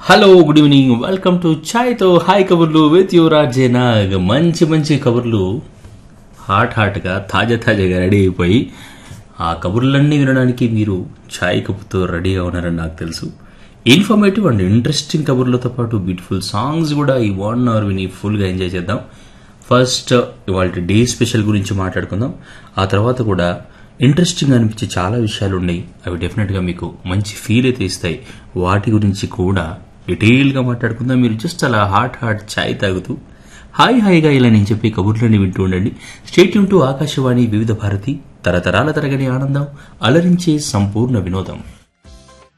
hello good evening welcome to ఛాయ్ తో హాయ్ కబుర్లు విత్ యువరాజ్ జైనాగ్ మంచి మంచి కబుర్లు హాట్ హాట్గా తాజా తాజాగా రెడీ అయిపోయి ఆ కబుర్లన్నీ వినడానికి మీరు ఛాయ్ కబుర్తో రెడీగా ఉన్నారని నాకు తెలుసు ఇన్ఫర్మేటివ్ అండ్ ఇంట్రెస్టింగ్ కబుర్లతో పాటు బ్యూటిఫుల్ సాంగ్స్ కూడా ఈ వన్ అవర్ విని ఫుల్గా ఎంజాయ్ చేద్దాం ఫస్ట్ ఇవాళ డే స్పెషల్ గురించి మాట్లాడుకుందాం ఆ తర్వాత కూడా ఇంట్రెస్టింగ్ అనిపించే చాలా విషయాలు ఉన్నాయి అవి డెఫినెట్గా మీకు మంచి ఫీల్ అయితే ఇస్తాయి వాటి గురించి కూడా డీటెయిల్గా మాట్లాడుకుందాం మీరు జస్ట్ అలా హాట్ హాట్ ఛాయ్ తాగుతూ హాయ్ హాయిగా ఇలా నేను చెప్పే కబుర్లని వింటూ ఉండండి స్టేట్ టు ఆకాశవాణి వివిధ భారతి తరతరాల తరగని ఆనందం అలరించే సంపూర్ణ వినోదం